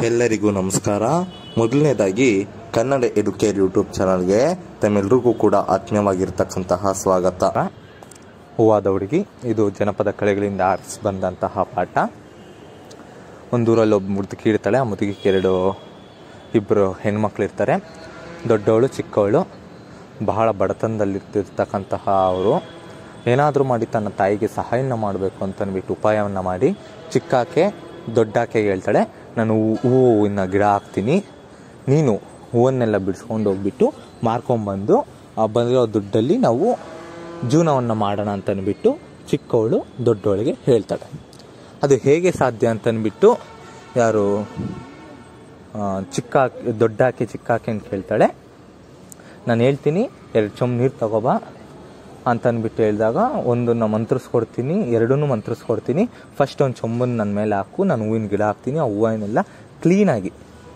ಎಲ್ಲರಿಗೂ ನಮಸ್ಕಾರ ಮೊದಲನೇದಾಗಿ ಕನ್ನಡ ಎಡುಕೇರ್ ಯೂಟ್ಯೂಬ್ ಚಾನಲ್ಗೆ ತಮ್ಮೆಲ್ಲರಿಗೂ ಕೂಡ ಆತ್ಮೀಯವಾಗಿರ್ತಕ್ಕಂತಹ ಸ್ವಾಗತ ಹೂವಾದ ಹುಡುಗಿ ಇದು ಜನಪದ ಕಲೆಗಳಿಂದ ಆರಿಸಿ ಬಂದಂತಹ ಪಾಠ ಒಂದೂರಲ್ಲಿ ಒಬ್ಬ ಮುದುಕಿ ಇರ್ತಾಳೆ ಆ ಮುದುಕಿಗೆ ಎರಡು ಇಬ್ಬರು ಹೆಣ್ಮಕ್ಳು ಇರ್ತಾರೆ ದೊಡ್ಡವಳು ಚಿಕ್ಕವಳು ಬಹಳ ಬಡತನದಲ್ಲಿರ್ತಿರ್ತಕ್ಕಂತಹ ಅವರು ಏನಾದರೂ ಮಾಡಿ ತನ್ನ ತಾಯಿಗೆ ಸಹಾಯನ ಮಾಡಬೇಕು ಅಂತಂದ್ಬಿಟ್ಟು ಉಪಾಯವನ್ನು ಮಾಡಿ ಚಿಕ್ಕಾಕೆ ದೊಡ್ಡಾಕೆಗೆ ಹೇಳ್ತಾಳೆ ನಾನು ಹೂ- ಹೂವಿನ ಗಿಡ ಹಾಕ್ತೀನಿ ನೀನು ಹೂವನ್ನೆಲ್ಲ ಬಿಡಿಸ್ಕೊಂಡು ಹೋಗ್ಬಿಟ್ಟು ಮಾರ್ಕೊಂಬಂದು ಆ ಬಂದಿರೋ ದುಡ್ಡಲ್ಲಿ ನಾವು ಜೀವನವನ್ನು ಮಾಡೋಣ ಅಂತಂದ್ಬಿಟ್ಟು ಚಿಕ್ಕವಳು ದೊಡ್ಡವಳಿಗೆ ಹೇಳ್ತಾಳೆ ಅದು ಹೇಗೆ ಸಾಧ್ಯ ಅಂತಂದ್ಬಿಟ್ಟು ಯಾರು ಆ, ಚಿಕ್ಕ ದೊಡ್ಡ ಆಕೆ ಚಿಕ್ಕ ಆಕೆ ಅಂತ ಕೇಳ್ತಾಳೆ ನಾನು ಹೇಳ್ತೀನಿ ಎರಡು ಚೊಂಬು ನೀರು ತಗೋಬಾ ಅಂತ ಅಂದ್ಬಿಟ್ಟು ಹೇಳಿದಾಗ ಒಂದನ್ನು ಮಂತ್ರಿಸ್ಕೊಡ್ತೀನಿ ಎರಡನ್ನೂ ಮಂತ್ರಿಸ್ಕೊಡ್ತೀನಿ ಫಸ್ಟ್ ಒಂದು ಚೊಂಬನ್ನು ನನ್ನ ಮೇಲೆ ಹಾಕು ನಾನು ಹೂವಿನ ಗಿಡ ಹಾಕ್ತೀನಿ ಆ ಹೂವನ್ನೆಲ್ಲ ಕ್ಲೀನಾಗಿ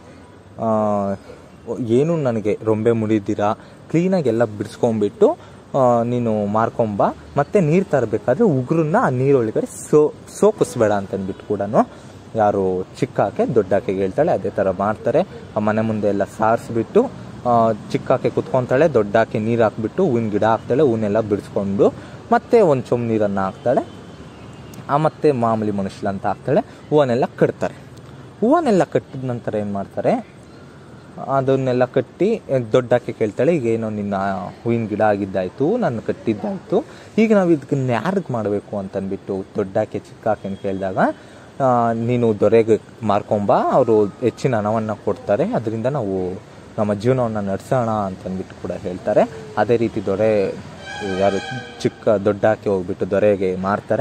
ಏನು ನನಗೆ ರೊಂಬೆ ಮುಡಿದಿರಾ ಕ್ಲೀನಾಗಿ ಎಲ್ಲ ಬಿಡಿಸ್ಕೊಂಬಿಟ್ಟು ಆ, ನೀನು ಮಾರ್ಕೊಂಬ ಮತ್ತೆ ನೀರು ತರಬೇಕಾದ್ರೆ ಉಗುರನ್ನ ಆ ನೀರೊಳಗಡೆ ಸೋ ಸೋಕಿಸ್ಬೇಡ ಅಂತಂದ್ಬಿಟ್ಟು ಕೂಡ ಯಾರು ಚಿಕ್ಕ ಆಕೆ ದೊಡ್ಡ ಆಕೆಗೆ ಹೇಳ್ತಾಳೆ ಅದೇ ಥರ ಮಾಡ್ತಾರೆ ಆ ಮನೆ ಮುಂದೆ ಎಲ್ಲ ಸಾರಿಸ್ಬಿಟ್ಟು ಚಿಕ್ಕ ಆಕೆ ಕುತ್ಕೊಂತಾಳೆ ದೊಡ್ಡ ಆಕೆ ನೀರು ಹಾಕ್ಬಿಟ್ಟು ಹೂವಿನ ಗಿಡ ಹಾಕ್ತಾಳೆ ಹೂವನ್ನೆಲ್ಲ ಬಿಡಿಸ್ಕೊಂಡು ಮತ್ತೆ ಒಂದು ಚೊಂಬು ನೀರನ್ನು ಹಾಕ್ತಾಳೆ ಆ ಮತ್ತೆ ಮಾಮೂಲಿ ಮನುಷ್ಯ ಅಂತ ಹಾಕ್ತಾಳೆ ಹೂವನ್ನೆಲ್ಲ ಕಟ್ತಾರೆ ಹೂವನ್ನೆಲ್ಲ ಕಟ್ಟಿದ ನಂತರ ಏನು ಮಾಡ್ತಾರೆ ಅದನ್ನೆಲ್ಲ ಕಟ್ಟಿ ದೊಡ್ಡಾಕೆ ಕೇಳ್ತಾಳೆ ಈಗ ಏನೋ ನಿನ್ನ ಹೂವಿನ ಗಿಡ ಆಗಿದ್ದಾಯ್ತು ನಾನು ಕಟ್ಟಿದ್ದಾಯ್ತು ಈಗ ನಾವು ಇದನ್ನ ಯಾರಿಗೆ ಮಾಡಬೇಕು ಅಂತಂದ್ಬಿಟ್ಟು ದೊಡ್ಡಾಕೆ ಚಿಕ್ಕಾಕೆ ಕೇಳಿದಾಗ ಆ, ನೀನು ದೊರೆಗೆ ಮಾರ್ಕೊಂಬ ಅವರು ಹೆಚ್ಚಿನ ಹಣವನ್ನು ಕೊಡ್ತಾರೆ ಅದರಿಂದ ನಾವು ನಮ್ಮ ಜೀವನವನ್ನು ನಡೆಸೋಣ ಅಂತಂದ್ಬಿಟ್ಟು ಕೂಡ ಹೇಳ್ತಾರೆ ಅದೇ ರೀತಿ ದೊರೆ ಯಾರು ಚಿಕ್ಕ ದೊಡ್ಡಾಕೆ ಹೋಗ್ಬಿಟ್ಟು ದೊರೆಗೆ ಮಾರ್ತಾರೆ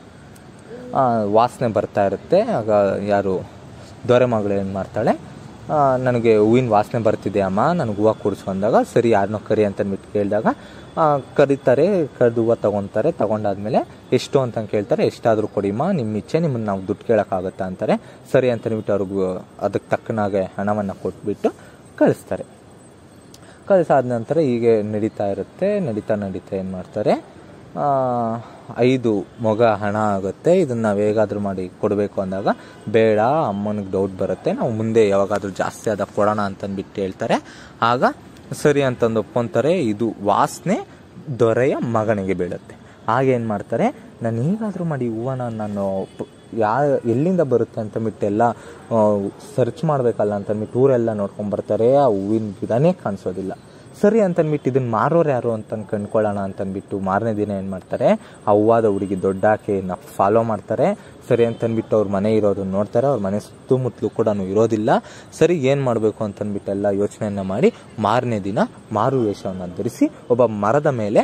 ಆ, ವಾಸನೆ ಬರ್ತಾ ಇರುತ್ತೆ ಆಗ ಯಾರು ದೊರೆ ಮಗಳು ಏನು ಮಾಡ್ತಾಳೆ ಆ, ನನಗೆ ಹೂವಿನ ವಾಸನೆ ಬರ್ತಿದೆ ಅಮ್ಮ ನನಗೆ ಹೂವು ಕೊಡಿಸು ಅಂದಾಗ ಸರಿ ಯಾರನ್ನೋ ಕರಿ ಅಂತಂದ್ಬಿಟ್ಟು ಕೇಳಿದಾಗ ಆ, ಕರೀತಾರೆ ಕರೆದು ಹೂವು ತೊಗೊತಾರೆ ತೊಗೊಂಡಾದ್ಮೇಲೆ ಎಷ್ಟು ಅಂತ ಕೇಳ್ತಾರೆ ಎಷ್ಟಾದರೂ ಕೊಡಿಮ್ಮ ನಿಮ್ಮ ಇಚ್ಛೆ ನಿಮ್ಮನ್ನು ನಾವು ದುಡ್ಡು ಕೇಳೋಕ್ಕಾಗತ್ತಾ ಅಂತಾರೆ ಸರಿ ಅಂತಂದ್ಬಿಟ್ಟು ಅವ್ರಿಗೂ ಅದಕ್ಕೆ ತಕ್ಕನಾಗೆ ಹಣವನ್ನು ಕೊಟ್ಬಿಟ್ಟು ಕಳಿಸ್ತಾರೆ ಕಳಿಸಾದ ನಂತರ ಹೀಗೆ ನಡೀತಾ ಇರುತ್ತೆ ನಡೀತಾ ನಡೀತಾ ಏನು ಮಾಡ್ತಾರೆ ಆ, ಐದು ಮೊಗ ಹಣ ಆಗುತ್ತೆ ಇದನ್ನು ನಾವು ಹೇಗಾದರೂ ಮಾಡಿ ಕೊಡಬೇಕು ಅಂದಾಗ ಬೇಡ ಅಮ್ಮನಿಗೆ ಡೌಟ್ ಬರುತ್ತೆ ನಾವು ಮುಂದೆ ಯಾವಾಗಾದರೂ ಜಾಸ್ತಿ ಆದಾಗ ಕೊಡೋಣ ಅಂತಂದ್ಬಿಟ್ಟು ಹೇಳ್ತಾರೆ ಆಗ ಸರಿ ಅಂತಂದು ಒಪ್ಕೊಂತಾರೆ ಇದು ವಾಸನೆ ದೊರೆಯ ಮಗನಿಗೆ ಬೀಳುತ್ತೆ ಆಗೇನು ಮಾಡ್ತಾರೆ ನಾನು ಹೇಗಾದರೂ ಮಾಡಿ ಹೂವನ ನಾನು ಪ್- ಯಾ ಎಲ್ಲಿಂದ ಬರುತ್ತೆ ಅಂತಂದ್ಬಿಟ್ಟು ಎಲ್ಲ ಸರ್ಚ್ ಮಾಡಬೇಕಲ್ಲ ಅಂತಂದ್ಬಿಟ್ಟು ಊರೆಲ್ಲ ನೋಡ್ಕೊಂಡ್ ಬರ್ತಾರೆ ಆ ಹೂವಿನ ಗಿಡನೇ ಕಾಣಿಸೋದಿಲ್ಲ ಸರಿ ಅಂತಂದ್ಬಿಟ್ಟು ಇದನ್ನ ಮಾರೋರು ಯಾರು ಅಂತ ಕಂಡ್ಕೊಳ್ಳೋಣ ಅಂತಂದ್ಬಿಟ್ಟು ಮಾರನೇ ದಿನ ಏನು ಮಾಡ್ತಾರೆ ಆ ಹೂವಾದ ಹುಡುಗಿ ದೊಡ್ಡ ಆಕೆನ ಫಾಲೋ ಮಾಡ್ತಾರೆ ಸರಿ ಅಂತಂದ್ಬಿಟ್ಟು ಅವ್ರ ಮನೆ ಇರೋದನ್ನ ನೋಡ್ತಾರೆ ಅವ್ರ ಮನೆ ಸುತ್ತಮುತ್ತಲೂ ಕೂಡ ಇರೋದಿಲ್ಲ ಸರಿ ಏನು ಮಾಡಬೇಕು ಅಂತಂದ್ಬಿಟ್ಟು ಎಲ್ಲ ಯೋಚನೆಯನ್ನ ಮಾಡಿ ಮಾರನೇ ದಿನ ಮಾರು ವೇಷವನ್ನು ಧರಿಸಿ ಒಬ್ಬ ಮರದ ಮೇಲೆ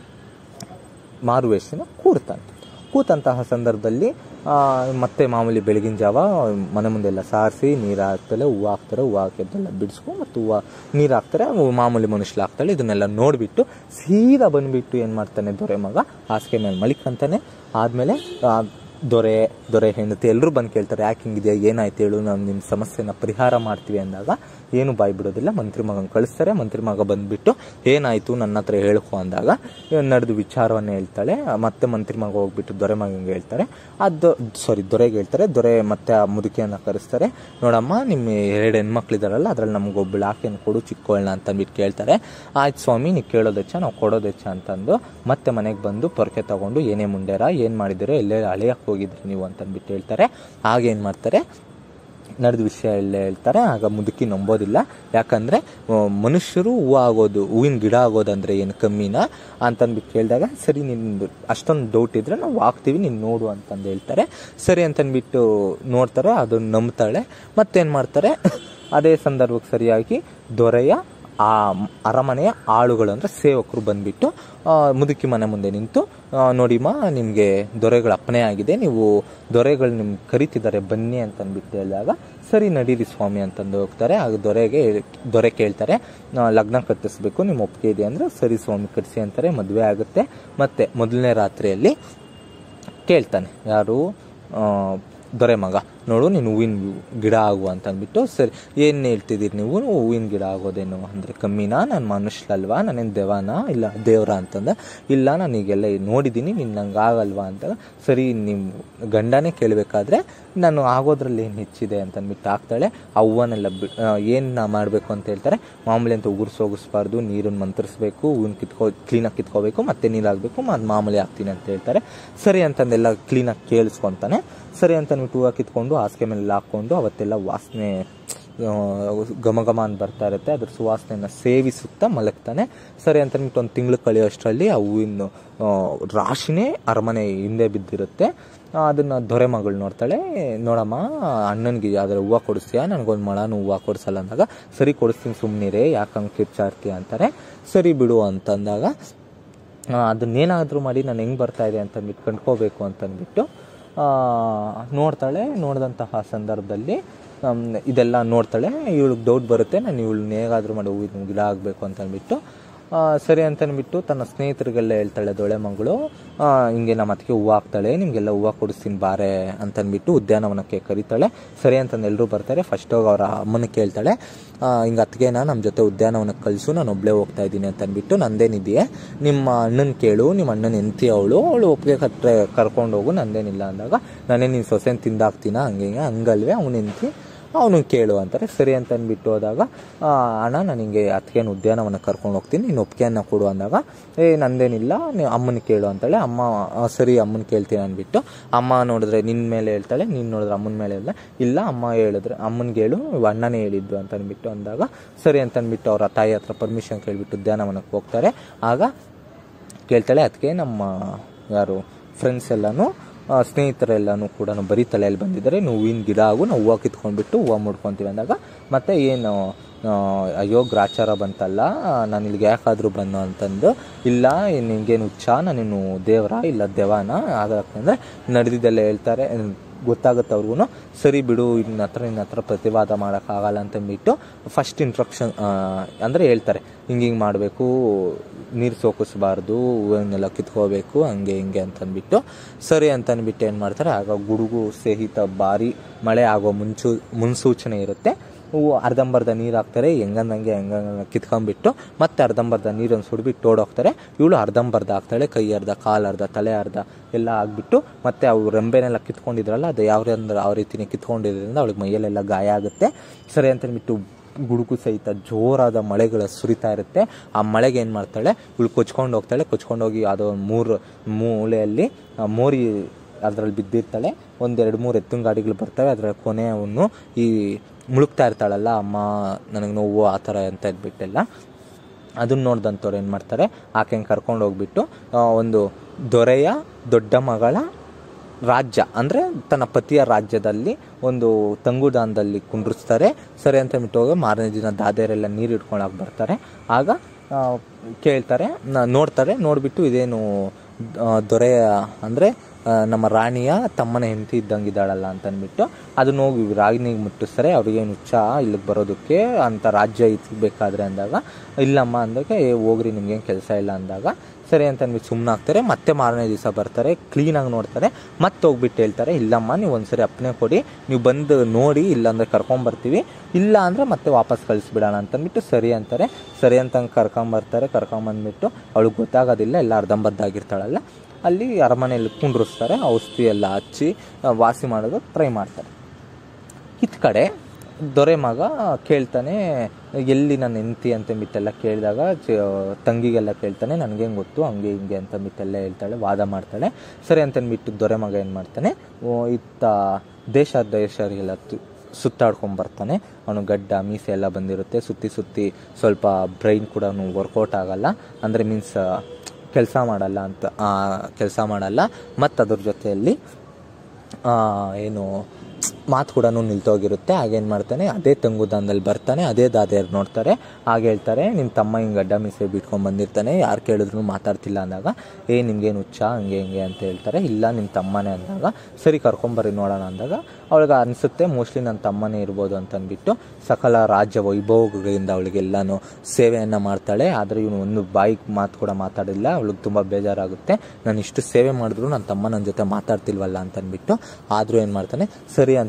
ಮಾರುವೇಷನ ಕೂರ್ತಾನೆ ಕೂತಂತಹ ಸಂದರ್ಭದಲ್ಲಿ ಆ, ಮತ್ತೆ ಮಾಮೂಲಿ ಬೆಳಗಿನ ಜಾವ ಮನೆ ಮುಂದೆ ಎಲ್ಲ ಸಾರಿಸಿ ನೀರು ಹಾಕ್ತಾರೆ ಹೂವು ಹಾಕ್ತಾರೆ ಹೂವು ಹಾಕಿದ್ದೆಲ್ಲ ಬಿಡಿಸ್ಕೊಂಡು ಮತ್ತು ಹೂವು ನೀರು ಹಾಕ್ತಾರೆ ಅವು ಮಾಮೂಲಿ ಮನುಷ್ಯ ಹಾಕ್ತಾಳೆ ಇದನ್ನೆಲ್ಲ ನೋಡಿಬಿಟ್ಟು ಸೀದಾ ಬಂದ್ಬಿಟ್ಟು ಏನು ಮಾಡ್ತಾನೆ ದೊರೆ ಮಗ ಹಾಸಿಗೆ ಮೇಲೆ ಮಲಿಕಂತಾನೆ ಆದಮೇಲೆ ದೊರೆ ದೊರೆ ಹೆಂಡತಿ ಎಲ್ಲರೂ ಬಂದು ಕೇಳ್ತಾರೆ ಯಾಕೆ ಹಿಂಗಿದೆಯಾ ಏನಾಯ್ತು ಹೇಳು ನಾವು ನಿಮ್ಮ ಸಮಸ್ಯೆನ ಪರಿಹಾರ ಮಾಡ್ತೀವಿ ಅಂದಾಗ ಏನು ಬಾಯಿ ಬಿಡೋದಿಲ್ಲ ಮಂತ್ರಿ ಮಗನ ಕಳಿಸ್ತಾರೆ ಮಂತ್ರಿ ಮಗ ಬಂದ್ಬಿಟ್ಟು ಏನಾಯ್ತು ನನ್ನ ಹತ್ರ ಹೇಳ್ಕೊ ಅಂದಾಗ ನಡೆದು ವಿಚಾರವನ್ನು ಹೇಳ್ತಾಳೆ ಮತ್ತೆ ಮಂತ್ರಿ ಮಗ ಹೋಗ್ಬಿಟ್ಟು ದೊರೆ ಮಗನಿಗೆ ಹೇಳ್ತಾರೆ ಅದು ಸಾರಿ ದೊರೆಗೆ ಹೇಳ್ತಾರೆ ದೊರೆ ಮತ್ತೆ ಆ ಮುದುಕಿಯನ್ನ ಕರೆಸ್ತಾರೆ ನೋಡಮ್ಮ ನಿಮ್ಮ ಎರಡು ಹೆಣ್ಮಕ್ಳಿದಾರಲ್ಲ ಅದ್ರಲ್ಲಿ ನಮ್ಗೆ ಒಬ್ಬಳು ಆಕೆಯನ್ನು ಕೊಡು ಚಿಕ್ಕವಳನ್ನ ಅಂತ ಅಂದ್ಬಿಟ್ಟು ಕೇಳ್ತಾರೆ ಆಯ್ತು ಸ್ವಾಮಿ ನೀವು ಕೇಳೋದೆಚ್ಚ ನಾವು ಕೊಡೋದೆಚ್ಚ ಅಂತಂದು ಮತ್ತೆ ಮನೆಗೆ ಬಂದು ಪೊರಕೆ ತಗೊಂಡು ಏನೇ ಮುಂಡೇರ ಏನು ಮಾಡಿದಿರೋ ಎಲ್ಲೇ ಅಳೆಯಕ್ಕೆ ಹೋಗಿದ್ರಿ ನೀವು ಅಂತಂದ್ಬಿಟ್ಟು ಹೇಳ್ತಾರೆ ಆಗ ಏನು ಮಾಡ್ತಾರೆ ನಡೆದ ವಿಷಯ ಎಲ್ಲ ಹೇಳ್ತಾರೆ ಆಗ ಮುದುಕಿ ನಂಬೋದಿಲ್ಲ ಯಾಕಂದ್ರೆ ಆ, ಮನುಷ್ಯರು ಹೂವು ಆಗೋದು ಹೂವಿನ ಗಿಡ ಆಗೋದಂದ್ರೆ ಏನು ಕಮ್ಮಿನಾ ಅಂತಂದ್ಬಿಟ್ಟು ಕೇಳಿದಾಗ ಸರಿ ನಿಂದು ಅಷ್ಟೊಂದು ಡೌಟ್ ಇದ್ರೆ ನಾವು ಹಾಕ್ತೀವಿ ನೀನು ನೋಡು ಅಂತಂದು ಹೇಳ್ತಾರೆ ಸರಿ ಅಂತಂದ್ಬಿಟ್ಟು ನೋಡ್ತಾರೆ ಅದನ್ನ ನಂಬ್ತಾಳೆ ಮತ್ತೇನು ಮಾಡ್ತಾರೆ ಅದೇ ಸಂದರ್ಭಕ್ಕೆ ಸರಿಯಾಗಿ ದೊರೆಯ ಆ ಅರಮನೆಯ ಆಳುಗಳು ಅಂದರೆ ಸೇವಕರು ಬಂದ್ಬಿಟ್ಟು ಆ, ಮುದುಕಿ ಮನೆ ಮುಂದೆ ನಿಂತು ಆ, ನೋಡಿಮ್ಮ ನಿಮಗೆ ದೊರೆಗಳ ಅಪ್ಪಣೆ ಆಗಿದೆ ನೀವು ದೊರೆಗಳು ನಿಮ್ಗೆ ಕರಿತಿದ್ದಾರೆ ಬನ್ನಿ ಅಂತಂದ್ಬಿಟ್ಟು ಹೇಳಿದಾಗ ಸರಿ ನಡೀರಿ ಸ್ವಾಮಿ ಅಂತಂದು ಹೋಗ್ತಾರೆ ಆಗ ದೊರೆಗೆ ದೊರೆ ಕೇಳ್ತಾರೆ ಆ, ಲಗ್ನ ಕಟ್ಟಿಸ್ಬೇಕು ನಿಮ್ಮ ಒಪ್ಪಿಗೆ ಇದೆ ಅಂದರೆ ಸರಿ ಸ್ವಾಮಿ ಕಟ್ಟಿಸಿ ಅಂತಾರೆ ಮದುವೆ ಆಗುತ್ತೆ ಮತ್ತೆ ಮೊದಲನೇ ರಾತ್ರಿಯಲ್ಲಿ ಕೇಳ್ತಾನೆ ಯಾರು ಆ, ದೊರೆ ಮಗ ನೋಡು ನೀನು ಹೂವಿನ ಗಿಡ ಆಗು ಅಂತ ಅಂದ್ಬಿಟ್ಟು ಸರಿ ಏನು ಹೇಳ್ತಿದ್ದೀರಿ ನೀವು ಹೂವಿನ ಗಿಡ ಆಗೋದೇನು ಅಂದರೆ ಕಮ್ಮಿನಾ ನಾನು ಮನುಷ್ಯಲ್ವಾ ನಾನೇನು ದೇವಾನ ಇಲ್ಲ ದೇವ್ರ ಅಂತಂದ ಇಲ್ಲ ನಾನು ಈಗೆಲ್ಲ ನೋಡಿದ್ದೀನಿ ನೀನು ನಂಗೆ ಆಗಲ್ವಾ ಅಂತ ಸರಿ ನಿಮ್ಮ ಗಂಡನೇ ಕೇಳಬೇಕಾದ್ರೆ ನಾನು ಆಗೋದ್ರಲ್ಲಿ ಏನು ಹೆಚ್ಚಿದೆ ಅಂತ ಅಂದ್ಬಿಟ್ಟು ಹಾಕ್ತಾಳೆ ಆ ಹೂವನ್ನೆಲ್ಲ ಬಿ ಏನು ಮಾಡಬೇಕು ಅಂತ ಹೇಳ್ತಾರೆ ಮಾಮೂಲಿ ಅಂತ ಉಗುರ್ಸಿ ಹೋಗಿಸ್ಬಾರ್ದು ನೀರನ್ನು ಮಂತ್ರಿಸ್ಬೇಕು ಹೂವಿನ ಕಿತ್ಕೊ ಕ್ಲೀನಾಗಿ ಕಿತ್ಕೋಬೇಕು ಮತ್ತೆ ನೀರಾಗಬೇಕು ಅದು ಮಾಮೂಲಿ ಹಾಕ್ತೀನಿ ಅಂತ ಹೇಳ್ತಾರೆ ಸರಿ ಅಂತಂದೆಲ್ಲ ಕ್ಲೀನಾಗಿ ಕೇಳಿಸ್ಕೊತಾನೆ ಸರಿ ಅಂತ ಅಂದ್ಬಿಟ್ಟು ಹೂವು ಕಿತ್ಕೊಂಡು ಹಾಸಿಗೆ ಮೇಲೆ ಹಾಕ್ಕೊಂಡು ಅವತ್ತೆಲ್ಲ ವಾಸನೆ ಆ, ಘಮ ಘಮ ಅಂತ ಬರ್ತಾ ಇರುತ್ತೆ ಅದ್ರ ಸುವಾಸನೆಯನ್ನು ಸೇವಿಸುತ್ತಾ ಮಲಗ್ತಾನೆ ಸರಿ ಅಂತ ಅಂದ್ಬಿಟ್ಟು ಒಂದು ತಿಂಗಳು ಕಳೆಯೋಷ್ಟರಲ್ಲಿ ಆ ಹೂವಿನ ಆ, ರಾಶಿನೇ ಅರಮನೆ ಹಿಂದೆ ಬಿದ್ದಿರುತ್ತೆ ಆ, ಅದನ್ನ ದೊರೆ ಮಗಳು ನೋಡ್ತಾಳೆ ನೋಡಮ್ಮ ಅಣ್ಣನಿಗೆ ಯಾವ್ದಾರು ಹೂವು ಕೊಡಿಸ್ತೀಯಾ ನನಗೊಂದು ಮೊಳನು ಹೂವು ಕೊಡಿಸಲ್ಲ ಅಂದಾಗ ಸರಿ ಕೊಡಿಸ್ತೀನಿ ಸುಮ್ಮನಿರೇ ಯಾಕೆ ಹಂಗೆ ಕಿರ್ಚಾಡ್ತೀಯ ಅಂತಾರೆ ಸರಿ ಬಿಡು ಅಂತಂದಾಗ ಆ, ಅದನ್ನೇನಾದರೂ ಮಾಡಿ ನಾನು ಹೆಂಗೆ ಬರ್ತಾ ಇದೆ ಅಂತ ಅಂದ್ಬಿಟ್ಟು ಕಂಡ್ಕೋಬೇಕು ಅಂತ ಅಂದ್ಬಿಟ್ಟು ಆ, ನೋಡ್ತಾಳೆ ನೋಡಿದಂತಹ ಸಂದರ್ಭದಲ್ಲಿ ಆಮ್, ಇದೆಲ್ಲ ನೋಡ್ತಾಳೆ ಇವಳಿಗೆ ಡೌಟ್ ಬರುತ್ತೆ ನಾನು ಇವಳನ್ನ ಹೇಗಾದರೂ ಮಾಡಿ ಹೂವಿನ ಗಿಡ ಆಗಬೇಕು ಅಂತ ಅಂದ್ಬಿಟ್ಟು ಆ, ಸರಿ ಅಂತ ಅಂದ್ಬಿಟ್ಟು ತನ್ನ ಸ್ನೇಹಿತರಿಗೆಲ್ಲ ಹೇಳ್ತಾಳೆ ದೊಳೆ ಮಗಳು ಆ, ಹಿಂಗೆ ನಮ್ಮ ಅತ್ತಿಗೆ ಹೂವು ಹಾಕ್ತಾಳೆ ನಿಮಗೆಲ್ಲ ಹೂವು ಕೊಡಿಸ್ತೀನಿ ಬಾರೆ ಅಂತ ಅಂದ್ಬಿಟ್ಟು ಉದ್ಯಾನವನಕ್ಕೆ ಕರೀತಾಳೆ ಸರಿ ಅಂತಂದು ಎಲ್ಲರೂ ಬರ್ತಾರೆ ಫಸ್ಟ್ ಹೋಗಿ ಅವರ ಅಮ್ಮನ ಕೇಳ್ತಾಳೆ ಆ, ಹಿಂಗೆ ಅತ್ತಿಗೆನ ನಮ್ಮ ಜೊತೆ ಉದ್ಯಾನವನಕ್ಕೆ ಕಳಿಸು ನಾನು ಒಬ್ಬಳೇ ಹೋಗ್ತಾ ಇದ್ದೀನಿ ಅಂತ ಅಂದ್ಬಿಟ್ಟು ನಂದೇನಿದೆಯೇ ನಿಮ್ಮ ಅಣ್ಣನ ಕೇಳು ನಿಮ್ಮ ಅಣ್ಣನ ಹೆಂಡತಿ ಅವಳು ಅವಳು ಒಪ್ಪಿಗೆ ಕಟ್ಟರೆ ಕರ್ಕೊಂಡು ಹೋಗು ನಂದೇನಿಲ್ಲ ಅಂದಾಗ ನಾನೇ ನೀನು ಸೊಸೆನ ತಿಂದಾಕ್ತೀನ ಹಂಗೆ ಹಿಂಗೆ ಹಂಗಲ್ವೇ ಅವನ ಹೆಂಡತಿ ಅವನು ಕೇಳು ಅಂತಾರೆ ಸರಿ ಅಂತ ಅಂದ್ಬಿಟ್ಟು ಹೋದಾಗ ಆ, ಅಣ್ಣ ನಾನು ಹಿಂಗೆ ಅತ್ತಿಗೆನ ಉದ್ಯಾನವನ ಕರ್ಕೊಂಡು ಹೋಗ್ತೀನಿ ನೀನು ಒಪ್ಪಿಗೆಯನ್ನು ಕೊಡು ಅಂದಾಗ ಏ ನಂದೇನಿಲ್ಲ ನೀವು ಅಮ್ಮನ ಕೇಳು ಅಂತಾಳೆ ಅಮ್ಮ ಆ, ಸರಿ ಅಮ್ಮನ ಕೇಳ್ತೀನಿ ಅಂದ್ಬಿಟ್ಟು ಅಮ್ಮ ನೋಡಿದ್ರೆ ನಿನ್ನ ಮೇಲೆ ಹೇಳ್ತಾಳೆ ನೀನು ನೋಡಿದ್ರೆ ಅಮ್ಮನ ಮೇಲೆ ಹೇಳ್ದೆ ಇಲ್ಲ ಅಮ್ಮ ಹೇಳಿದ್ರೆ ಅಮ್ಮನಿಗೆ ಹೇಳು ಅಣ್ಣನೇ ಹೇಳಿದ್ದು ಅಂತ ಅಂದ್ಬಿಟ್ಟು ಅಂದಾಗ ಸರಿ ಅಂತ ಅಂದ್ಬಿಟ್ಟು ಅವರ ತಾಯಿ ಹತ್ರ ಪರ್ಮಿಷನ್ ಕೇಳಿಬಿಟ್ಟು ಉದ್ಯಾನವನಕ್ಕೆ ಹೋಗ್ತಾರೆ ಆಗ ಕೇಳ್ತಾಳೆ ಅದಕ್ಕೆ ನಮ್ಮ ಯಾರು ಫ್ರೆಂಡ್ಸ್ ಎಲ್ಲನೂ ಆ, ಸ್ನೇಹಿತರೆಲ್ಲನೂ ಕೂಡ ಬರೀ ತಲೆಯಲ್ಲಿ ಬಂದಿದ್ದಾರೆ ನೀವು ಹೂವಿನ ಗಿಡ ಆಗು ನಾವು ಹೂವು ಕಿತ್ಕೊಂಡ್ಬಿಟ್ಟು ಹೂವು ಮುಡ್ಕೊತೀವಿ ಅಂದಾಗ ಮತ್ತೆ ಏನು ಆ, ಅಯ್ಯೋ ಗ್ರಾಚಾರ ಬಂತಲ್ಲ ನಾನು ಇಲ್ಲಿಗೆ ಯಾಕಾದರೂ ಬಂದು ಅಂತಂದು ಇಲ್ಲ ನಿನ್ಗೇನು ಹುಚ್ಚ ನಾನೇನು ದೇವರ ಇಲ್ಲ ದೇವಾನ ಆಗಂದ್ರೆ ನಡೆದಿದ್ದೆಲ್ಲ ಹೇಳ್ತಾರೆ ಗೊತ್ತಾಗುತ್ತೆ ಅವ್ರಿಗೂ ಸರಿ ಬಿಡು ಇನ್ನ ಹತ್ರ ನಿನ್ನ ಹತ್ರ ಪ್ರತಿವಾದ ಮಾಡೋಕ್ಕಾಗಲ್ಲ ಅಂತಂದ್ಬಿಟ್ಟು ಫಸ್ಟ್ ಇಂಟ್ರಕ್ಷನ್ ಅಂದರೆ ಹೇಳ್ತಾರೆ ಹಿಂಗೆ ಹಿಂಗೆ ಮಾಡಬೇಕು ನೀರು ಸೋಕಿಸ್ಬಾರ್ದು ಹೂವನ್ನೆಲ್ಲ ಕಿತ್ಕೋಬೇಕು ಹಂಗೆ ಹಿಂಗೆ ಅಂತಂದ್ಬಿಟ್ಟು ಸರಿ ಅಂತಂದ್ಬಿಟ್ಟು ಏನು ಮಾಡ್ತಾರೆ ಆಗ ಗುಡುಗು ಸಹಿತ ಭಾರಿ ಮಳೆ ಆಗೋ ಮುನ್ಸೂ ಮುನ್ಸೂಚನೆ ಇರುತ್ತೆ ಹೂವು ಅರ್ಧಂಬರ್ಧ ನೀರು ಹಾಕ್ತಾರೆ ಹೆಂಗಂದಂಗೆ ಹೆಂಗಂಗ ಕಿತ್ಕೊಂಡ್ಬಿಟ್ಟು ಮತ್ತೆ ಅರ್ಧಂಬರ್ಧ ನೀರನ್ನು ಸುಡ್ಬಿಟ್ಟು ಓಡೋಗ್ತಾರೆ ಇವಳು ಅರ್ಧಂಬರ್ಧ ಹಾಕ್ತಾಳೆ ಕೈ ಅರ್ಧ ಕಾಲು ಅರ್ಧ ತಲೆ ಅರ್ಧ ಎಲ್ಲ ಆಗ್ಬಿಟ್ಟು ಮತ್ತೆ ಅವು ರೆಂಬೆನೆಲ್ಲ ಕಿತ್ಕೊಂಡಿದ್ರಲ್ಲ ಅದು ಯಾವ ಅಂದ್ರೆ ಆ ರೀತಿನೇ ಕಿತ್ಕೊಂಡಿದ್ರಿಂದ ಅವಳಿಗೆ ಮೈಯಲ್ಲೆಲ್ಲ ಗಾಯ ಆಗುತ್ತೆ ಸರಿ ಅಂತಂದ್ಬಿಟ್ಟು ಗುಡುಗು ಸಹಿತ ಜೋರಾದ ಮಳೆಗಳು ಸುರಿತಾ ಇರುತ್ತೆ ಆ ಮಳೆಗೆ ಏನು ಮಾಡ್ತಾಳೆ ಇವಳು ಕೊಚ್ಕೊಂಡು ಹೋಗ್ತಾಳೆ ಕೊಚ್ಕೊಂಡು ಹೋಗಿ ಯಾವುದೋ ಒಂದು ಮೂರು ಮೂಲೆಯಲ್ಲಿ ಆ ಮೋರಿ ಅದರಲ್ಲಿ ಬಿದ್ದಿರ್ತಾಳೆ ಒಂದೆರಡು ಮೂರು ಎತ್ತಿನ ಗಾಡಿಗಳು ಬರ್ತವೆ ಅದರ ಕೊನೆಯನ್ನು ಈ ಮುಳುಗ್ತಾ ಇರ್ತಾಳಲ್ಲ ಅಮ್ಮ ನನಗೆ ನೋವು ಆ ಥರ ಅಂತ ಇದ್ಬಿಟ್ಟೆಲ್ಲ ಅದನ್ನ ನೋಡ್ದಂಥವ್ರು ಏನು ಮಾಡ್ತಾರೆ ಆಕೆನ ಕರ್ಕೊಂಡು ಹೋಗ್ಬಿಟ್ಟು ಆ, ಒಂದು ದೊರೆಯ ದೊಡ್ಡ ಮಗಳ ರಾಜ್ಯ ಅಂದರೆ ತನ್ನ ಪತಿಯ ರಾಜ್ಯದಲ್ಲಿ ಒಂದು ತಂಗುದಾನದಲ್ಲಿ ಕುಂಡ್ರಿಸ್ತಾರೆ ಸರಿ ಅಂತ ಬಿಟ್ಟು ಹೋಗಿ ಮಾರನೇ ದಿನ ದಾದಿಯರೆಲ್ಲ ನೀರು ಇಟ್ಕೊಳಕ್ಕೆ ಬರ್ತಾರೆ ಆಗ ಆ, ಕೇಳ್ತಾರೆ ನ- ನೋಡ್ತಾರೆ ನೋಡಿಬಿಟ್ಟು ಇದೇನು ಆ, ದೊರೆಯ ಅಂದರೆ ನಮ್ಮ ರಾಣಿಯ ತಮ್ಮನ ಹೆಂಡತಿ ಇದ್ದಂಗಿದ್ದಾಳಲ್ಲ ಅಂತ ಅಂದ್ಬಿಟ್ಟು ಅದನ್ನ ಹೋಗಿ ರಾಗಿನಿಗೆ ಮುಟ್ಟಿಸ್ತಾರೆ ಅವ್ರಿಗೇನು ಹುಚ್ಚ ಇಲ್ಲಿಗೆ ಬರೋದಕ್ಕೆ ಅಂತ ರಾಜ್ಯ ಇತ್ಬೇಕಾದ್ರೆ ಅಂದಾಗ ಇಲ್ಲಮ್ಮ ಅಂದಾಗ ಏ ಹೋಗ್ರಿ ನಿಮ್ಗೇನು ಕೆಲಸ ಇಲ್ಲ ಅಂದಾಗ ಸರಿ ಅಂತ ಅಂದ್ಬಿಟ್ಟು ಸುಮ್ಮನೆ ಆಗ್ತಾರೆ ಮತ್ತೆ ಮಾರನೇ ದಿವಸ ಬರ್ತಾರೆ ಕ್ಲೀನಾಗಿ ನೋಡ್ತಾರೆ ಮತ್ತೆ ಹೋಗ್ಬಿಟ್ಟು ಹೇಳ್ತಾರೆ ಇಲ್ಲಮ್ಮ ನೀವು ಒಂದ್ಸರಿ ಅಪ್ಪನೆ ಕೊಡಿ ನೀವು ಬಂದು ನೋಡಿ ಇಲ್ಲಾಂದ್ರೆ ಕರ್ಕೊಂಬರ್ತೀವಿ ಇಲ್ಲ ಅಂದರೆ ಮತ್ತೆ ವಾಪಸ್ ಕಳಿಸ್ಬಿಡೋಣ ಅಂತಂದ್ಬಿಟ್ಟು ಸರಿ ಅಂತಾರೆ ಸರಿ ಅಂತ ಕರ್ಕೊಂಬರ್ತಾರೆ ಕರ್ಕೊಂಬಂದ್ಬಿಟ್ಟು ಅವಳಿಗೆ ಗೊತ್ತಾಗೋದಿಲ್ಲ ಎಲ್ಲ ಅರ್ಧಂಬರ್ಧ ಆಗಿರ್ತಾಳಲ್ಲ ಅಲ್ಲಿ ಅರಮನೆಯಲ್ಲಿ ಕುಂಡ್ರಿಸ್ತಾರೆ ಔಷಧಿ ಎಲ್ಲ ಹಚ್ಚಿ ಆ, ವಾಸಿ ಮಾಡೋದಕ್ಕೆ ಟ್ರೈ ಮಾಡ್ತಾರೆ ಇತ್ ಕಡೆ ದೊರೆ ಮಗ ಕೇಳ್ತಾನೆ ಎಲ್ಲಿ ನನ್ನ ಹೆಂಡತಿ ಅಂತಂಬಿಟ್ಟೆಲ್ಲ ಕೇಳಿದಾಗ ಚ- ತಂಗಿಗೆಲ್ಲ ಕೇಳ್ತಾನೆ ನನಗೇನು ಗೊತ್ತು ಹಂಗೆ ಹಿಂಗೆ ಅಂತಂಬಿಟ್ಟೆಲ್ಲ ಹೇಳ್ತಾಳೆ ವಾದ ಮಾಡ್ತಾಳೆ ಸರಿ ಅಂತಂದ್ಬಿಟ್ಟು ದೊರೆ ಮಗ ಏನು ಮಾಡ್ತಾನೆ ಓ, ಇತ್ತ ದೇಶ ದೇಶರಿಗೆಲ್ಲ ತು- ಸುತ್ತಾಡ್ಕೊಂಡ್ ಬರ್ತಾನೆ ಅವನು ಗಡ್ಡ ಮೀಸೆ ಎಲ್ಲ ಬಂದಿರುತ್ತೆ ಸುತ್ತಿ ಸುತ್ತಿ ಸ್ವಲ್ಪ ಬ್ರೈನ್ ಕೂಡ ವರ್ಕೌಟ್ ಆಗಲ್ಲ ಅಂದರೆ ಮೀನ್ಸ್ ಕೆಲಸ ಮಾಡಲ್ಲ ಅಂತ ಕೆಲಸ ಮಾಡಲ್ಲ ಮತ್ತು ಅದ್ರ ಜೊತೆಯಲ್ಲಿ ಆ, ಏನು ಮಾತು ಕೂಡ ನಿಲ್ತೋಗಿರುತ್ತೆ ಆಗೇನು ಮಾಡ್ತಾನೆ ಅದೇ ತಂಗುದಾನದಲ್ಲಿ ಬರ್ತಾನೆ ಅದೇ ದಾದಿಯರು ನೋಡ್ತಾರೆ ಆಗ ಹೇಳ್ತಾರೆ ನಿಮ್ಮ ತಮ್ಮ ಹಿಂಗೆ ಗಡ್ಡ ಮೀಸೆ ಬಿಟ್ಕೊಂಡು ಬಂದಿರ್ತಾನೆ ಯಾರು ಕೇಳಿದ್ರು ಮಾತಾಡ್ತಿಲ್ಲ ಅಂದಾಗ ಏ ನಿಮ್ಗೇನು ಹುಚ್ಚ ಹಂಗೆ ಹಿಂಗೆ ಅಂತ ಹೇಳ್ತಾರೆ ಇಲ್ಲ ನಿಮ್ಮ ತಮ್ಮನೇ ಅಂದಾಗ ಸರಿ ಕರ್ಕೊಂಬರ್ರಿ ನೋಡೋಣ ಅಂದಾಗ ಅವಳಿಗೆ ಅನಿಸುತ್ತೆ ಮೋಸ್ಟ್ಲಿ ನನ್ನ ತಮ್ಮನೇ ಇರ್ಬೋದು ಅಂತ ಅಂದ್ಬಿಟ್ಟು ಸಕಲ ರಾಜ್ಯ ವೈಭವಗಳಿಂದ ಅವಳಿಗೆಲ್ಲಾನು ಸೇವೆಯನ್ನು ಮಾಡ್ತಾಳೆ ಆದರೆ ಇವನು ಒಂದು ಬಾಯಿ ಮಾತು ಕೂಡ ಮಾತಾಡಿಲ್ಲ ಅವಳಿಗೆ ತುಂಬ ಬೇಜಾರಾಗುತ್ತೆ ನಾನು ಇಷ್ಟು ಸೇವೆ ಮಾಡಿದ್ರು ನನ್ನ ತಮ್ಮ ನನ್ನ ಜೊತೆ ಮಾತಾಡ್ತಿಲ್ವಲ್ಲ ಅಂತ ಅಂದ್ಬಿಟ್ಟು ಆದರೂ ಏನು ಮಾಡ್ತಾನೆ ಸರಿ ಅಂತ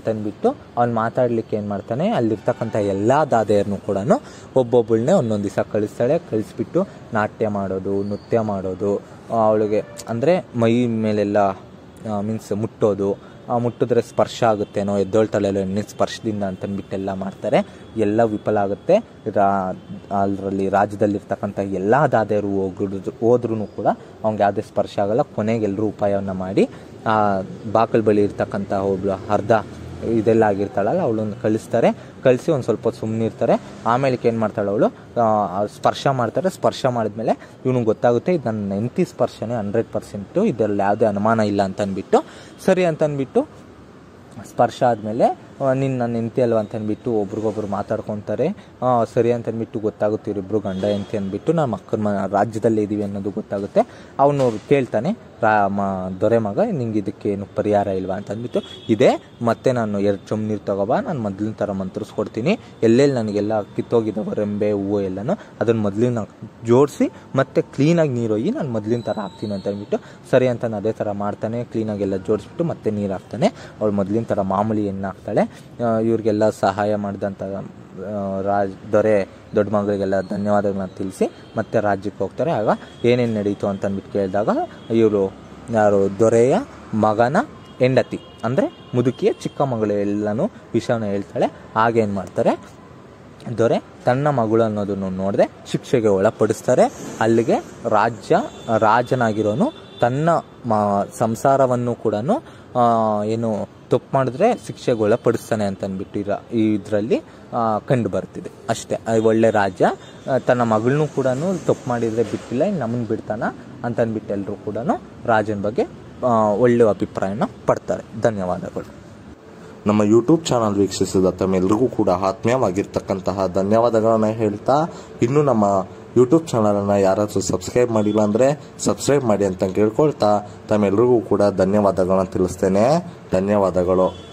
ಅಂತಂದ್ಬಿಟ್ಟು ಅವ್ನು ಮಾತಾಡ್ಲಿಕ್ಕೆ ಏನು ಮಾಡ್ತಾನೆ ಅಲ್ಲಿರ್ತಕ್ಕಂಥ ಎಲ್ಲ ದಾದಿಯರನ್ನು ಕೂಡ ಒಬ್ಬೊಬ್ಬಳನ್ನೇ ಒಂದೊಂದು ದಿವಸ ಕಳಿಸ್ತಾಳೆ ಕಳಿಸ್ಬಿಟ್ಟು ನಾಟ್ಯ ಮಾಡೋದು ನೃತ್ಯ ಮಾಡೋದು ಅವಳಿಗೆ ಅಂದರೆ ಮೈ ಮೇಲೆಲ್ಲ ಮೀನ್ಸ್ ಮುಟ್ಟೋದು ಆ, ಮುಟ್ಟಿದ್ರೆ ಸ್ಪರ್ಶ ಆಗುತ್ತೇನೋ ಎದ್ದೋಳ್ತಾಳೆಲ್ಲೋ ಎಣ್ಣೆ ಸ್ಪರ್ಶದಿಂದ ಅಂತಂದ್ಬಿಟ್ಟೆಲ್ಲ ಮಾಡ್ತಾರೆ ಎಲ್ಲ ವಿಫಲ ಆಗುತ್ತೆ ರಾ ಅದರಲ್ಲಿ ರಾಜ್ಯದಲ್ಲಿರ್ತಕ್ಕಂಥ ಎಲ್ಲ ದಾದಿಯರು ಹೋಗಿದ್ರು ಹೋದ್ರೂ ಕೂಡ ಅವ್ನಿಗೆ ಯಾವುದೇ ಸ್ಪರ್ಶ ಆಗಲ್ಲ ಕೊನೆಗೆ ಎಲ್ಲರೂ ಉಪಾಯವನ್ನು ಮಾಡಿ ಆ ಬಾಕಲ್ ಬಳಿ ಇರ್ತಕ್ಕಂಥ ಒಬ್ಳು ಅರ್ಧ ಇದೆಲ್ಲ ಆಗಿರ್ತಾಳಲ್ಲ ಅವಳನ್ನು ಕಳಿಸ್ತಾರೆ ಕಳಿಸಿ ಒಂದು ಸ್ವಲ್ಪ ಹೊತ್ತು ಸುಮ್ಮನೆ ಇರ್ತಾರೆ ಆಮೇಲೆ ಏನು ಮಾಡ್ತಾಳೆ ಅವಳು ಸ್ಪರ್ಶ ಮಾಡ್ತಾರೆ ಸ್ಪರ್ಶ ಮಾಡಿದ್ಮೇಲೆ ಇವನಿಗೆ ಗೊತ್ತಾಗುತ್ತೆ ಇದು ನನ್ನ ನೆಂಟಿ ಸ್ಪರ್ಶನೇ ಹಂಡ್ರೆಡ್ ಪರ್ಸೆಂಟು ಇದರಲ್ಲಿ ಯಾವುದೇ ಅನುಮಾನ ಇಲ್ಲ ಅಂತ ಅಂದ್ಬಿಟ್ಟು ಸರಿ ಅಂತ ಅಂದ್ಬಿಟ್ಟು ಸ್ಪರ್ಶ ಆದಮೇಲೆ ನಿನ್ನ ನನ್ನ ಹೆಂಡತಿ ಅಲ್ವಾ ಅಂತ ಅಂದ್ಬಿಟ್ಟು ಒಬ್ರಿಗೊಬ್ರು ಮಾತಾಡ್ಕೊತಾರೆ ಆ, ಸರಿ ಅಂತ ಅಂದ್ಬಿಟ್ಟು ಗೊತ್ತಾಗುತ್ತೆ ಇವರಿಬ್ರು ಗಂಡ ಹೆಂಡತಿ ಅಂದ್ಬಿಟ್ಟು ನಮ್ಮ ಅಕ್ಕನ ಮ ರಾಜ್ಯದಲ್ಲೇ ಇದ್ದೀವಿ ಅನ್ನೋದು ಗೊತ್ತಾಗುತ್ತೆ ಅವನು ಕೇಳ್ತಾನೆ ರಾ ಮ ದೊರೆ ಮಗ ನಿಂಗೆ ಇದಕ್ಕೆ ಏನು ಪರಿಹಾರ ಇಲ್ವಾ ಅಂತ ಅಂದ್ಬಿಟ್ಟು ಇದೆ ಮತ್ತೆ ನಾನು ಎರಡು ಚೊಮ್ ನೀರು ತಗೋಬಾ ನಾನು ಮೊದಲಿನ ಥರ ಮಂತ್ರಿಸ್ಕೊಡ್ತೀನಿ ಎಲ್ಲೆಲ್ಲಿ ನನಗೆಲ್ಲ ಕಿತ್ತೋಗಿದ್ದಾವೆ ರೆಂಬೆ ಹೂವು ಎಲ್ಲನೂ ಅದನ್ನು ಮೊದಲಿನ ಜೋಡಿಸಿ ಮತ್ತೆ ಕ್ಲೀನಾಗಿ ನೀರು ಒಯ್ಯಿ ನಾನು ಮೊದಲಿನ ಥರ ಹಾಕ್ತೀನಿ ಅಂತ ಅಂದ್ಬಿಟ್ಟು ಸರಿ ಅಂತ ನಾನು ಅದೇ ಥರ ಮಾಡ್ತಾನೆ ಕ್ಲೀನಾಗಿ ಎಲ್ಲ ಜೋಡಿಸ್ಬಿಟ್ಟು ಮತ್ತೆ ನೀರು ಹಾಕ್ತಾನೆ ಅವಳು ಮೊದಲಿನ ಥರ ಮಾಮೂಲಿ ಎಣ್ಣೆ ಹಾಕ್ತಾಳೆ ಆ, ಇವ್ರಿಗೆಲ್ಲ ಸಹಾಯ ಮಾಡಿದಂಥ ರಾಜ್ ದೊರೆ ದೊಡ್ಡ ಮಗಳಿಗೆಲ್ಲ ಧನ್ಯವಾದಗಳನ್ನ ತಿಳಿಸಿ ಮತ್ತೆ ರಾಜ್ಯಕ್ಕೆ ಹೋಗ್ತಾರೆ ಆಗ ಏನೇನು ನಡೀತು ಅಂತ ಅಂದ್ಬಿಟ್ಟು ಕೇಳಿದಾಗ ಇವರು ಯಾರು ದೊರೆಯ ಮಗನ ಹೆಂಡತಿ ಅಂದರೆ ಮುದುಕಿಯ ಚಿಕ್ಕ ಮಗಳು ಎಲ್ಲನೂ ವಿಷಯನ ಹೇಳ್ತಾಳೆ ಆಗೇನು ಮಾಡ್ತಾರೆ ದೊರೆ ತನ್ನ ಮಗಳು ಅನ್ನೋದನ್ನು ನೋಡದೆ ಶಿಕ್ಷೆಗೆ ಒಳಪಡಿಸ್ತಾರೆ ಅಲ್ಲಿಗೆ ರಾಜ್ಯ ರಾಜನಾಗಿರೋನು ತನ್ನ ಮ ಸಂಸಾರವನ್ನು ಕೂಡ ಏನು ತಪ್ಪು ಮಾಡಿದ್ರೆ ಶಿಕ್ಷೆಗೆ ಒಳಪಡಿಸ್ತಾನೆ ಅಂತ ಅಂದ್ಬಿಟ್ಟು ಇರ ಈ ಇದರಲ್ಲಿ ಕಂಡು ಬರ್ತಿದೆ ಅಷ್ಟೇ ಆ ಒಳ್ಳೆ ರಾಜ್ಯ ಆ, ತನ್ನ ಮಗಳನ್ನೂ ಕೂಡ ತಪ್ಪು ಮಾಡಿದರೆ ಬಿಟ್ಟಿಲ್ಲ ಇನ್ನು ನಮ್ಮನ್ನು ಬಿಡ್ತಾನ ಅಂತ ಅಂದ್ಬಿಟ್ಟು ಎಲ್ಲರೂ ಕೂಡ ರಾಜನ ಬಗ್ಗೆ ಆ, ಒಳ್ಳೆ ಅಭಿಪ್ರಾಯನ ಪಡ್ತಾರೆ ಧನ್ಯವಾದಗಳು ನಮ್ಮ ಯೂಟ್ಯೂಬ್ ಚಾನಲ್ ವೀಕ್ಷಿಸಿದ ತಮ್ಮೆಲ್ಲರಿಗೂ ಕೂಡ ಆತ್ಮೀಯವಾಗಿರ್ತಕ್ಕಂತಹ ಧನ್ಯವಾದಗಳನ್ನ ಹೇಳ್ತಾ ಇನ್ನು ನಮ್ಮ ಯೂಟ್ಯೂಬ್ ಚಾನಲನ್ನು ಯಾರಾದರೂ ಸಬ್ಸ್ಕ್ರೈಬ್ ಮಾಡಿಲ್ಲ ಅಂದರೆ ಸಬ್ಸ್ಕ್ರೈಬ್ ಮಾಡಿ ಅಂತ ಕೇಳ್ಕೊಳ್ತಾ ತಮ್ಮೆಲ್ಲರಿಗೂ ಕೂಡ ಧನ್ಯವಾದಗಳನ್ನ ತಿಳಿಸ್ತೇನೆ ಧನ್ಯವಾದಗಳು